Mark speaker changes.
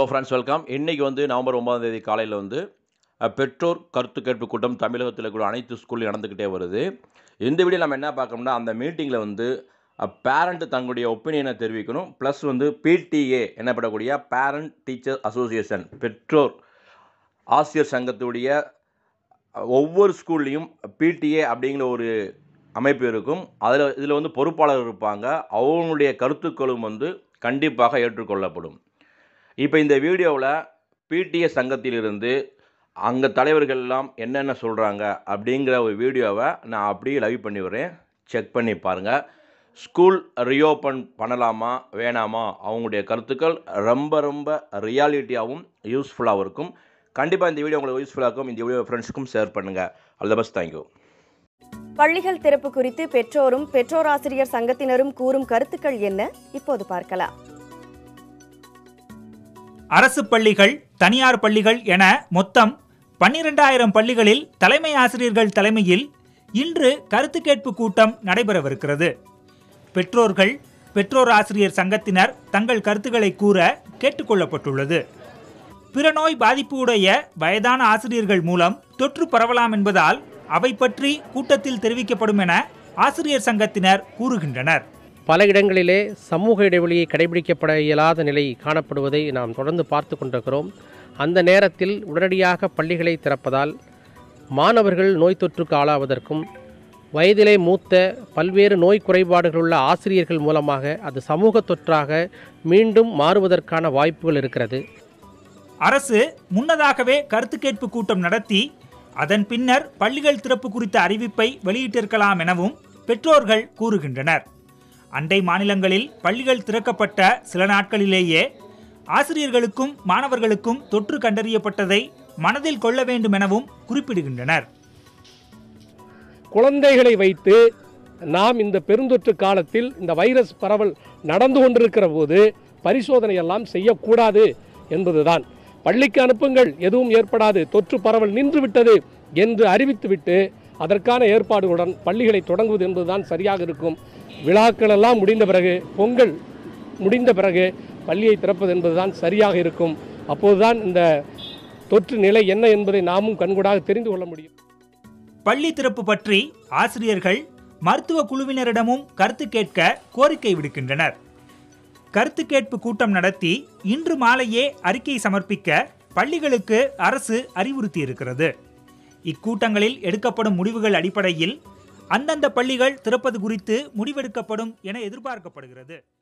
Speaker 1: hello friends welcome இன்றைக்கி வந்து November ஒன்பதாம் தேதி காலையில் வந்து அஹ், பெற்றோர் கருத்து கேட்பு கூட்டம் தமிழகத்தில் இருக்கிற அனைத்து ஸ்கூல்லையும் நடந்துக்கிட்டே வருது இந்த வீடியோ நம்ம என்ன பார்க்கணும்னா அந்த மீட்டிங்கில் வந்து பேரண்ட் தங்களுடைய ஒப்பீனியனை தெரிவிக்கணும் ப்ளஸ் வந்து பிடிஏ என்னப்படக்கூடிய பேரண்ட் டீச்சர் அசோசியேஷன் பெற்றோர் ஆசிரியர் சங்கத்துடைய அஹ், ஒவ்வொரு ஸ்கூல்லையும் பிடிஏ அப்படிங்கிற ஒரு அமைப்பு இருக்கும் அதில் இதில் வந்து பொறுப்பாளர் இருப்பாங்க அவங்களுடைய கருத்துக்களும் வந்து கண்டிப்பாக ஏற்றுக்கொள்ளப்படும் இப்போ இந்த வீடியோவில் பிடிஏ சங்கத்திலிருந்து அங்கே தலைவர்கள் எல்லாம் என்னென்ன சொல்கிறாங்க அப்படிங்கிற ஒரு வீடியோவை நான் அப்படியே லைவ் பண்ணி வரேன் செக் பண்ணி பாருங்கள் ஸ்கூல் ரீஓப்பன் பண்ணலாமா வேணாமா அவங்களுடைய கருத்துக்கள் ரொம்ப ரொம்ப ரியாலிட்டியாகவும் யூஸ்ஃபுல்லாகவும் இருக்கும் கண்டிப்பாக இந்த வீடியோ உங்களுக்கு யூஸ்ஃபுல்லாக இருக்கும் இந்த வீடியோ ஃப்ரெண்ட்ஸுக்கும் ஷேர் பண்ணுங்கள் ஆல் த பெஸ்ட் தேங்க்யூ
Speaker 2: பள்ளிகள் திறப்பு குறித்து பெற்றோரும் பெற்றோராசிரியர் சங்கத்தினரும் கூறும் கருத்துக்கள் என்ன இப்போது பார்க்கலாம்
Speaker 3: அரசு பள்ளிகள் தனியார் பள்ளிகள் என மொத்தம் பன்னிரெண்டாயிரம் பள்ளிகளில் தலைமை ஆசிரியர்கள் தலைமையில் இன்று கருத்து கேட்பு கூட்டம் நடைபெறவிருக்கிறது பெற்றோர்கள் பெற்றோர் ஆசிரியர் சங்கத்தினர் தங்கள் கருத்துக்களை கூற கேட்டுக்கொள்ளப்பட்டுள்ளது பிற நோய் பாதிப்பு உடைய வயதான ஆசிரியர்கள் மூலம் தொற்று பரவலாம் என்பதால் அவை பற்றி கூட்டத்தில் தெரிவிக்கப்படும் என ஆசிரியர் சங்கத்தினர் கூறுகின்றனர்
Speaker 4: பல இடங்களிலே சமூக இடைவெளியை கடைபிடிக்கப்பட இயலாத நிலை காணப்படுவதை நாம் தொடர்ந்து பார்த்து கொண்டிருக்கிறோம் அந்த நேரத்தில் உடனடியாக பள்ளிகளை திறப்பதால் மாணவர்கள் நோய் தொற்றுக்கு ஆளாவதற்கும் வயதிலே மூத்த பல்வேறு நோய் குறைபாடுகள் உள்ள ஆசிரியர்கள் மூலமாக அது சமூக தொற்றாக மீண்டும் மாறுவதற்கான வாய்ப்புகள் இருக்கிறது
Speaker 3: அரசு முன்னதாகவே கருத்து கேட்பு கூட்டம் நடத்தி அதன் பின்னர் பள்ளிகள் திறப்பு குறித்த அறிவிப்பை வெளியிட்டிருக்கலாம் எனவும் பெற்றோர்கள் கூறுகின்றனர் அண்டை மாநிலங்களில் பள்ளிகள் திறக்கப்பட்ட சில நாட்களிலேயே ஆசிரியர்களுக்கும் மாணவர்களுக்கும் தொற்று கண்டறியப்பட்டதை மனதில் கொள்ள வேண்டும் எனவும் குறிப்பிடுகின்றனர்
Speaker 4: குழந்தைகளை வைத்து நாம் இந்த பெருந்தொற்று காலத்தில் இந்த வைரஸ் பரவல் நடந்து கொண்டிருக்கிற போது பரிசோதனை எல்லாம் செய்யக்கூடாது என்பதுதான் பள்ளிக்கு அனுப்புங்கள் எதுவும் ஏற்படாது தொற்று பரவல் நின்றுவிட்டது என்று அறிவித்துவிட்டு அதற்கான ஏற்பாடுகளுடன் பள்ளிகளை தொடங்குவது என்பதுதான் சரியாக இருக்கும் விழாக்கள் எல்லாம் முடிந்த பிறகு பொங்கல் முடிந்த பிறகு பள்ளியை திறப்பது என்பதுதான் சரியாக இருக்கும் அப்போதுதான் இந்த தொற்று நிலை என்ன என்பதை நாமும் கண்கூடாக தெரிந்து கொள்ள முடியும்
Speaker 3: பள்ளி திறப்பு பற்றி ஆசிரியர்கள் மருத்துவ குழுவினரிடமும் கருத்து கேட்க கோரிக்கை விடுக்கின்றனர் கருத்து கேட்பு கூட்டம் நடத்தி இன்று மாலையே அறிக்கை சமர்ப்பிக்க பள்ளிகளுக்கு அரசு அறிவுறுத்தியிருக்கிறது இக்கூட்டங்களில் எடுக்கப்படும் முடிவுகள் அடிப்படையில் அந்தந்த பள்ளிகள் திறப்பது குறித்து முடிவெடுக்கப்படும் என எதிர்பார்க்கப்படுகிறது